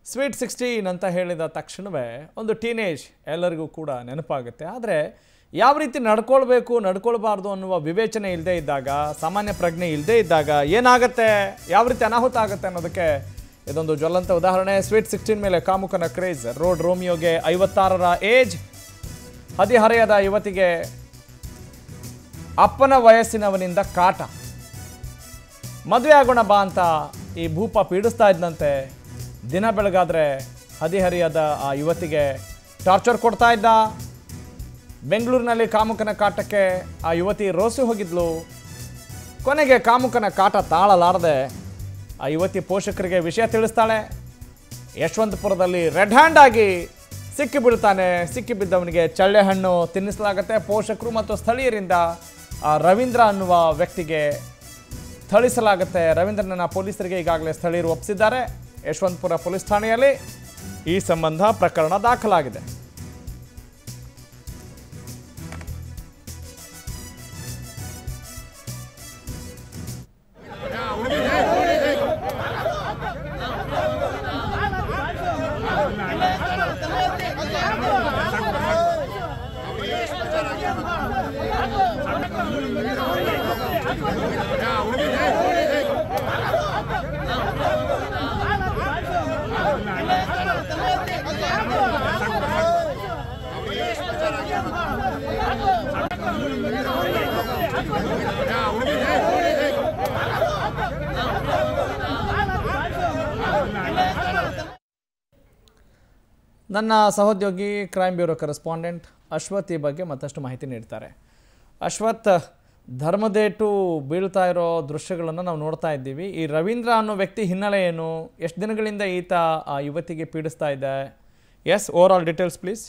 Sweet sixteen ಅಂತ ಹೇಳಿದ ತಕ್ಷಣವೇ ಒಂದು ಟೀನೇಜ್ ಎಲ್ಲರಿಗೂ ಕೂಡ ನೆನಪಾಗುತ್ತೆ ಆದರೆ ಯಾವ ರೀತಿ ನಡ್ಕೊಳ್ಬೇಕು ನಡ್ಕೊಳ್ಬಾರ್ದು ಅನ್ನುವ ವಿವೇಚನೆ ಇಲ್ಲದೆ ಇದ್ದಾಗ ಸಾಮಾನ್ಯ ಪ್ರಜ್ಞೆ ಇಲ್ಲದೆ ಇದ್ದಾಗ ಏನಾಗುತ್ತೆ ಯಾವ ರೀತಿ ಅನಾಹುತ ಆಗುತ್ತೆ ಅನ್ನೋದಕ್ಕೆ ಇದೊಂದು ಜ್ವಲಂತ ಉದಾಹರಣೆ ಸ್ವೀಟ್ ಸಿಕ್ಸ್ಟೀನ್ ಮೇಲೆ ಕಾಮುಕನ ಕ್ರೇಜ್ ರೋಡ್ ರೋಮಿಯೋಗೆ ಐವತ್ತಾರರ ಏಜ್ ಹದಿಹರೆಯದ ಯುವತಿಗೆ ಅಪ್ಪನ ವಯಸ್ಸಿನವನಿಂದ ಕಾಟ ಮದುವೆ ಆಗೋಣ ಬಾ ಅಂತ ಈ ಭೂಪ ಪೀಡಿಸ್ತಾ ಇದ್ದಂತೆ ದಿನ ಬೆಳಗಾದ್ರೆ ಹದಿಹರಿಯದ ಆ ಯುವತಿಗೆ ಟಾರ್ಚರ್ ಕೊಡ್ತಾ ಇದ್ದ ಬೆಂಗಳೂರಿನಲ್ಲಿ ಕಾಮುಕನ ಕಾಟಕ್ಕೆ ಆ ಯುವತಿ ರೋಸಿ ಹೋಗಿದ್ಲು ಕೊನೆಗೆ ಕಾಮುಕನ ಕಾಟ ತಾಳಲಾರದೆ ಆ ಯುವತಿ ಪೋಷಕರಿಗೆ ವಿಷಯ ತಿಳಿಸ್ತಾಳೆ ಯಶವಂತಪುರದಲ್ಲಿ ರೆಡ್ ಹ್ಯಾಂಡ್ ಆಗಿ ಸಿಕ್ಕಿ ಬೀಳ್ತಾನೆ ಸಿಕ್ಕಿ ಬಿದ್ದವನಿಗೆ ಚಳ್ಳೆ ಹಣ್ಣು ತಿನ್ನಿಸಲಾಗುತ್ತೆ ಪೋಷಕರು ಮತ್ತು ಸ್ಥಳೀಯರಿಂದ ಆ ರವೀಂದ್ರ ಅನ್ನುವ ವ್ಯಕ್ತಿಗೆ ಥಳಿಸಲಾಗುತ್ತೆ ರವೀಂದ್ರನನ್ನ ಪೊಲೀಸರಿಗೆ ಈಗಾಗಲೇ ಸ್ಥಳೀಯರು ಒಪ್ಪಿಸಿದ್ದಾರೆ ಯಶವಂತಪುರ ಪೊಲೀಸ್ ಠಾಣೆಯಲ್ಲಿ ಈ ಸಂಬಂಧ ಪ್ರಕರಣ ದಾಖಲಾಗಿದೆ ನನ್ನ ಸಹೋದ್ಯೋಗಿ ಕ್ರೈಮ್ ಬ್ಯೂರೋ ಕರೆಸ್ಪಾಂಡೆಂಟ್ ಅಶ್ವಥ್ ಈ ಬಗ್ಗೆ ಮತ್ತಷ್ಟು ಮಾಹಿತಿ ನೀಡ್ತಾರೆ ಅಶ್ವಥ್ ಧರ್ಮದೇಟು ಬೀಳ್ತಾ ಇರೋ ದೃಶ್ಯಗಳನ್ನು ನಾವು ನೋಡ್ತಾ ಇದ್ದೀವಿ ಈ ರವೀಂದ್ರ ಅನ್ನೋ ವ್ಯಕ್ತಿ ಹಿನ್ನೆಲೆ ಏನು ಎಷ್ಟು ದಿನಗಳಿಂದ ಈತ ಆ ಯುವತಿಗೆ ಪೀಡಿಸ್ತಾ ಇದೆ yes over all details please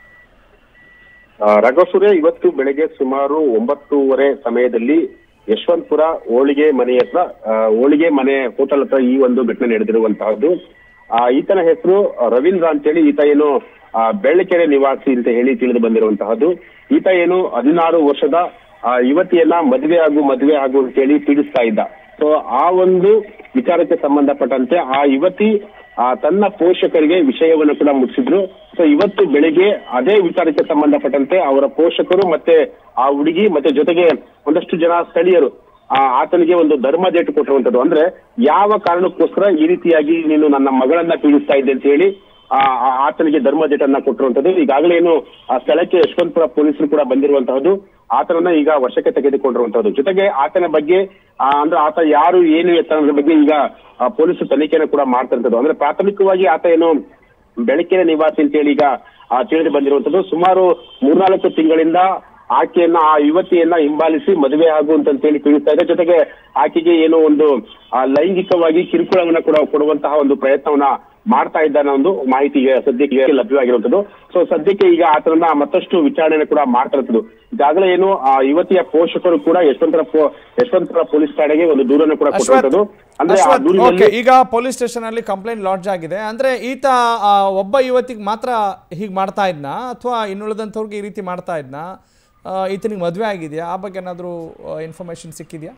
ಆ, ರಾಘವ್ ಸೂರ್ಯ ಇವತ್ತು ಬೆಳಗ್ಗೆ ಸುಮಾರು ಒಂಬತ್ತೂವರೆ ಸಮಯದಲ್ಲಿ ಯಶವಂತಪುರ ಹೋಳಿಗೆ ಮನೆ ಹತ್ರ ಆ, ಹೋಳಿಗೆ ಮನೆ ಹೋಟೆಲ್ ಹತ್ರ ಈ ಒಂದು ಘಟನೆ ನಡೆದಿರುವಂತಹದ್ದು ಆ, ಈತನ ಹೆಸರು ರವೀಂದ್ರ ಅಂತೇಳಿ ಈತ ಏನು ಆ, ಬೆಳ್ಳಕೆರೆ ನಿವಾಸಿ ಅಂತ ಹೇಳಿ ತಿಳಿದು ಬಂದಿರುವಂತಹದ್ದು ಈತ ಏನು ಹದಿನಾರು ವರ್ಷದ ಆ, ಯುವತಿಯನ್ನ ಮದುವೆ ಆಗು ಮದುವೆ ಆಗು ಅಂತೇಳಿ ಪೀಡಿಸ್ತಾ ಇದ್ದ ಸೊ ಆ ಒಂದು ವಿಚಾರಕ್ಕೆ ಸಂಬಂಧಪಟ್ಟಂತೆ ಆ ಯುವತಿ ಆ ತನ್ನ ಪೋಷಕರಿಗೆ ವಿಷಯವನ್ನು ಕೂಡ ಮುಟ್ಟಿಸಿದ್ರು ಸೊ ಇವತ್ತು ಬೆಳಿಗ್ಗೆ ಅದೇ ವಿಚಾರಕ್ಕೆ ಸಂಬಂಧಪಟ್ಟಂತೆ ಅವರ ಪೋಷಕರು ಮತ್ತೆ ಆ ಹುಡುಗಿ ಮತ್ತೆ ಜೊತೆಗೆ ಒಂದಷ್ಟು ಜನ ಸ್ಥಳೀಯರು ಆ ಆತನಿಗೆ ಒಂದು ಧರ್ಮ ಡೇಟ್ ಕೊಟ್ಟಿರುವಂತದ್ದು ಅಂದ್ರೆ ಯಾವ ಕಾರಣಕ್ಕೋಸ್ಕರ ಈ ರೀತಿಯಾಗಿ ನೀನು ನನ್ನ ಮಗಳನ್ನ ಪೀಡಿಸ್ತಾ ಇದ್ದೆ ಅಂತ ಹೇಳಿ ಆ ಆ ಆತನಿಗೆ ಧರ್ಮ ಡೇಟನ್ನ ಕೊಟ್ಟಿರುವಂತದ್ದು ಈಗಾಗಲೇ ಏನು ಆ ಸ್ಥಳಕ್ಕೆ ಯಶವಂತಪುರ ಪೊಲೀಸರು ಕೂಡ ಬಂದಿರುವಂತಹದ್ದು ಆತನನ್ನ ಈಗ ವಶಕ್ಕೆ ತೆಗೆದುಕೊಂಡಿರುವಂತಹದ್ದು ಜೊತೆಗೆ ಆತನ ಬಗ್ಗೆ ಆ, ಅಂದ್ರೆ ಆತ ಯಾರು ಏನು ಎತ್ತ ಅನ್ನೋದ್ರ ಬಗ್ಗೆ ಈಗ ಆ, ಪೊಲೀಸರು ತನಿಖೆಯನ್ನು ಕೂಡ ಮಾಡ್ತಿರ್ತದ್ದು ಅಂದ್ರೆ ಪ್ರಾಥಮಿಕವಾಗಿ ಆತ ಏನು ಬೆಳಕಿನ ನಿವಾಸಿ ಅಂತೇಳಿ ಈಗ ಆ, ತಿಳಿದು ಬಂದಿರುವಂತದ್ದು ಸುಮಾರು ಮೂರ್ನಾಲ್ಕು ತಿಂಗಳಿಂದ ಆಕೆಯನ್ನ ಆ ಯುವತಿಯನ್ನ ಹಿಂಬಾಲಿಸಿ ಮದುವೆ ಆಗು ಅಂತೇಳಿ ತಿಳಿಸ್ತಾ ಇದೆ ಜೊತೆಗೆ ಆಕೆಗೆ ಏನೋ ಒಂದು ಆ, ಲೈಂಗಿಕವಾಗಿ ಕಿರುಕುಳವನ್ನ ಕೂಡ ಕೊಡುವಂತಹ ಒಂದು ಪ್ರಯತ್ನವನ್ನ ಮಾಡ್ತಾ ಇದ್ದಾನ ಒಂದು ಮಾಹಿತಿಗೆ ಸದ್ಯಕ್ಕೆ ಲಭ್ಯವಾಗಿರುವಂತದ್ದು ಸೊ ಸದ್ಯಕ್ಕೆ ಈಗ ಆತನನ್ನ ಮತ್ತಷ್ಟು ವಿಚಾರಣೆ ಕೂಡ ಮಾಡ್ತಾ ಇರ್ತದ್ದು ಈಗಾಗಲೇ ಏನು ಆ ಯುವತಿಯ ಪೋಷಕರು ಕೂಡ ಯಶವಂತರ ಪೊ- ಯಶವಂತಪುರ ಪೊಲೀಸ್ ಠಾಣೆಗೆ ಒಂದು ದೂರನ್ನು ಕೂಡ ಅಶ್ವಥ್ ಕೊಟ್ಟಿರುವಂತದ್ದು ಅಂದ್ರೆ ಆ ಅಶ್ವಥ್, ದೂರಿನಲ್ಲಿ ಓಕೆ ಈಗ ಪೊಲೀಸ್ ಸ್ಟೇಷನ್ ಅಲ್ಲಿ ಕಂಪ್ಲೇಂಟ್ ಲಾಡ್ಜ್ ಆಗಿದೆ ಅಂದ್ರೆ ಈತ ಆ, ಒಬ್ಬ ಯುವತಿಗೆ ಮಾತ್ರ ಹೀಗೆ ಮಾಡ್ತಾ ಇದ್ನ ಅಥವಾ ಇನ್ನುಳಿದಂಥವ್ರಿಗೆ ಈ ರೀತಿ ಮಾಡ್ತಾ ಇದ್ನ ಆ, ಈತನಿಗೆ ಮದುವೆ ಆಗಿದೆಯಾ ಆ ಬಗ್ಗೆ ಏನಾದರೂ ಇನ್ಫಾರ್ಮೇಶನ್ ಸಿಕ್ಕಿದೆಯಾ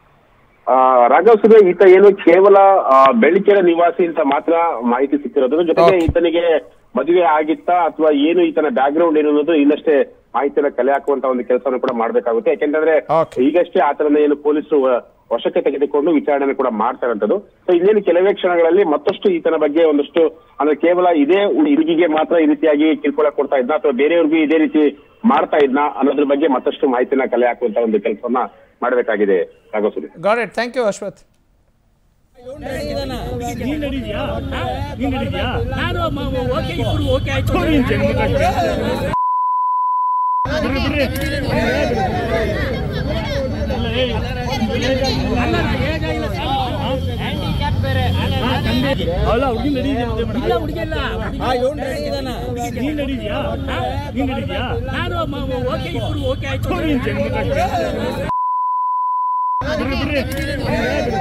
ಆ, ರಾಘವ್ ಸುರೇ ಈತ ಏನು ಕೇವಲ ಆ, ಬೆಳ್ಳಿಕೆರೆ ನಿವಾಸಿ ಅಂತ ಮಾತ್ರ ಮಾಹಿತಿ ಸಿಕ್ಕಿರೋದು ಜೊತೆಗೆ Okay. ಈತನಿಗೆ ಮದುವೆ ಆಗಿತ್ತಾ ಅಥವಾ ಏನು ಈತನ ಬ್ಯಾಕ್ ಗ್ರೌಂಡ್ ಏನು ಅನ್ನೋದು ಇನ್ನಷ್ಟೇ ಮಾಹಿತಿಯನ್ನ ಕಲೆ ಹಾಕುವಂತ ಒಂದು ಕೆಲಸವನ್ನು ಕೂಡ ಮಾಡ್ಬೇಕಾಗುತ್ತೆ ಯಾಕೆಂದ್ರೆ Okay. ಈಗಷ್ಟೇ ಆತನನ್ನ ಏನು ಪೊಲೀಸರು ವ- ವಶಕ್ಕೆ ತೆಗೆದುಕೊಂಡು ವಿಚಾರಣೆ ಕೂಡ ಮಾಡ್ತಾ ಇರೋಂಥದ್ದು ಸೊ ಇನ್ನೇನು ಕೆಲವೇ ಕ್ಷಣಗಳಲ್ಲಿ ಮತ್ತಷ್ಟು ಈತನ ಬಗ್ಗೆ ಒಂದಷ್ಟು ಅಂದ್ರೆ ಕೇವಲ ಇದೇ ಹುಡುಗಿಗೆ ಮಾತ್ರ ಈ ರೀತಿಯಾಗಿ ಕಿರುಕುಳ ಕೊಡ್ತಾ ಇದ್ನ ಅಥವಾ ಬೇರೆಯವ್ರಿಗೂ ಇದೇ ರೀತಿ ಮಾಡ್ತಾ ಇದ್ನ ಅನ್ನೋದ್ರ ಬಗ್ಗೆ ಮತ್ತಷ್ಟು ಮಾಹಿತಿನ ಕಲೆ ಹಾಕುವಂತ ಒಂದು ಕೆಲಸವನ್ನ ಮಾಡಬೇಕಾಗಿದೆ Raghav sure got it thank you Ashwath ನೀನ್ ನಡೀದ್ಯಾ ನೀನ್ ನಡೀದ್ಯಾ ನಾನು ಮ- ಮ- ಓಕೆ ಇಬ್ರು ಓಕೆ ಆಯ್ತು ನೀನ್ ಜನ್ಮ ಕಷ್ಟ. ಬಿಡ್ರಿ, ಬಿಡ್ರಿ. ಅಲ್ಲ, ಏಯ್. ಅಲ್ಲ, ನಾ ಏಜ್ ಆಗಿಲ್ಲ ಸರ್. ಹಾ, ತಂದೆ. ಅಲ್ಲ ಹುಡುಗಿ ನಡೀದ್ಯಾ ಮದುವೆ ಮಾಡಕ್ಕೆ? ಇಲ್ಲ ಹುಡುಗಿ ಇಲ್ಲ ನೀನ್ ನಡೀದ್ಯಾ ನೀನ್ ನಡೀದ್ಯಾ ನಾನು ಮ- ಮ- ಓಕೆ ಇಬ್ರು ಓಕೆ ಆಯ್ತು ನೀನ್ ಜನ್ಮ ಕಷ್ಟ. ಬಿಡ್ರಿ, ಬಿಡ್ರಿ.